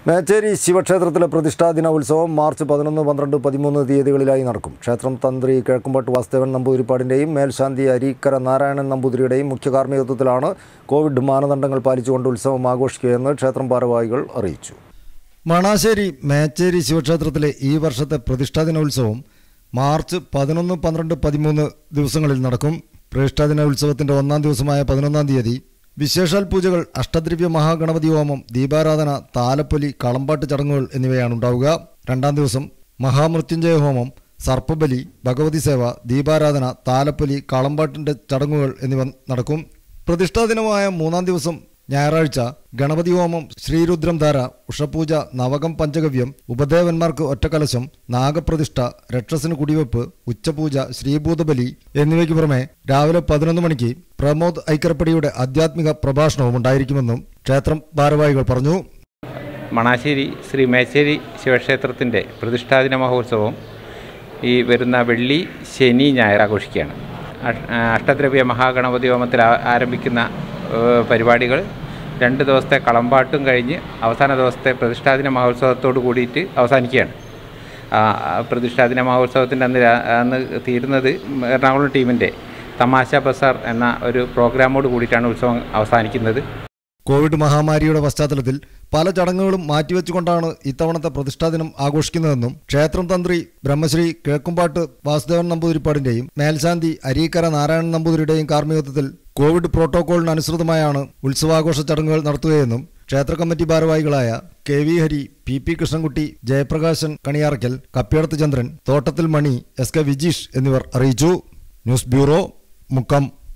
മേച്ചേരി ശിവക്ഷേത്രത്തിലെ പ്രതിഷ്ഠാദിന ഉത്സവം മാർച്ച് പതിനൊന്ന് പന്ത്രണ്ട് പതിമൂന്ന് തീയതികളിലായി നടക്കും ക്ഷേത്രം തന്ത്രി കിഴക്കുംപാട്ട് വാസുദേവൻ നമ്പൂതിരിപ്പാടിൻ്റെയും മേൽശാന്തി അരീക്കര നാരായണൻ നമ്പൂതിരിയുടെയും മുഖ്യ കാർമ്മികത്വത്തിലാണ് കോവിഡ് മാനദണ്ഡങ്ങൾ പാലിച്ചുകൊണ്ട് ഉത്സവം ആഘോഷിക്കുകയെന്ന് ക്ഷേത്രം ഭാരവാഹികൾ അറിയിച്ചു മണാശ്ശേരി മേച്ചേരി ശിവക്ഷേത്രത്തിലെ ഈ വർഷത്തെ പ്രതിഷ്ഠാദിന ഉത്സവം മാർച്ച് പതിനൊന്ന് പന്ത്രണ്ട് പതിമൂന്ന് ദിവസങ്ങളിൽ നടക്കും പ്രതിഷ്ഠാദിന ഉത്സവത്തിന്റെ ഒന്നാം ദിവസമായ പതിനൊന്നാം തീയതി വിശേഷാൽ പൂജകൾ അഷ്ടദ്രവ്യ മഹാഗണപതി ഹോമം ദീപാരാധന താലപ്പൊലി കളമ്പാട്ട് ചടങ്ങുകൾ എന്നിവയാണ് ഉണ്ടാവുക രണ്ടാം ദിവസം മഹാമൃത്യുഞ്ജയ ഹോമം സർപ്പബലി ഭഗവതി സേവ ദീപാരാധന താലപ്പൊലി കളമ്പാട്ടിന്റെ ചടങ്ങുകൾ എന്നിവ നടക്കും പ്രതിഷ്ഠാദിനമായ മൂന്നാം ദിവസം ഞായറാഴ്ച ഗണപതി ഹോമം ശ്രീരുദ്രം ധാര ഉഷപൂജ നവകം പഞ്ചഗവ്യം ഉപദേവന്മാർക്ക് ഒറ്റക്കലശം നാഗപ്രതിഷ്ഠ രക്ഷസിന് കുടിവെപ്പ് ഉച്ചപൂജ ശ്രീഭൂതബലി എന്നിവയ്ക്ക് പുറമെ രാവിലെ പതിനൊന്ന് മണിക്ക് പ്രമോദ് ഐക്കരപ്പടിയുടെ ആധ്യാത്മിക പ്രഭാഷണവും ഉണ്ടായിരിക്കുമെന്നും ക്ഷേത്രം ഭാരവാഹികൾ പറഞ്ഞു മണാശ്ശേരി ശ്രീ മേച്ചേരി ശിവക്ഷേത്രത്തിൻ്റെ പ്രതിഷ്ഠാദിന മഹോത്സവം ഈ വരുന്ന വെള്ളി ശനി ഞായർ ആഘോഷിക്കുകയാണ് അഷ്- ആ, അഷ്ടദ്രവ്യ മഹാഗണപതി ഹോമത്തിൽ ആ- ആരംഭിക്കുന്ന ഏഹ്, പരിപാടികൾ രണ്ട് ദിവസത്തെ കളമ്പാട്ടും കഴിഞ്ഞ് അവസാന ദിവസത്തെ പ്രതിഷ്ഠാദിന മഹോത്സവത്തോട് കൂടിയിട്ട് അവസാനിക്കുകയാണ് ആ, ആ പ്രതിഷ്ഠാദിന മഹോത്സവത്തിൻ്റെ അന്ന് രാ- അന്ന് തീരുന്നത് എറണാകുളം ടീമിൻ്റെ തമാശ ബസാർ എന്ന ഒരു പ്രോഗ്രാമോട് കൂടിയിട്ടാണ് ഉത്സവം അവസാനിക്കുന്നത് കോവിഡ് മഹാമാരിയുടെ പശ്ചാത്തലത്തിൽ പല ചടങ്ങുകളും മാറ്റിവെച്ചുകൊണ്ടാണ് ഇത്തവണത്തെ പ്രതിഷ്ഠാദിനം ആഘോഷിക്കുന്നതെന്നും ക്ഷേത്രം തന്ത്രി ബ്രഹ്മശ്രീ കിഴക്കുംപാട്ട് വാസുദേവൻ നമ്പൂതിരിപ്പാടിന്റെയും മേൽശാന്തി അരീക്കര നാരായണൻ നമ്പൂതിരിയുടെയും കാർമ്മികത്വത്തിൽ കോവിഡ് പ്രോട്ടോകോളിന് അനുസൃതമായാണ് ഉത്സവാഘോഷ ചടങ്ങുകൾ നടത്തുകയെന്നും ക്ഷേത്ര കമ്മിറ്റി ഭാരവാഹികളായ K V Hari P P Krishnankutty Jayaprakashan Kaniyarakkal Kappiyadath Chandran Thottathil Mani S K Vijeesh എന്നിവർ അറിയിച്ചു ന്യൂസ് ബ്യൂറോ മുക്കം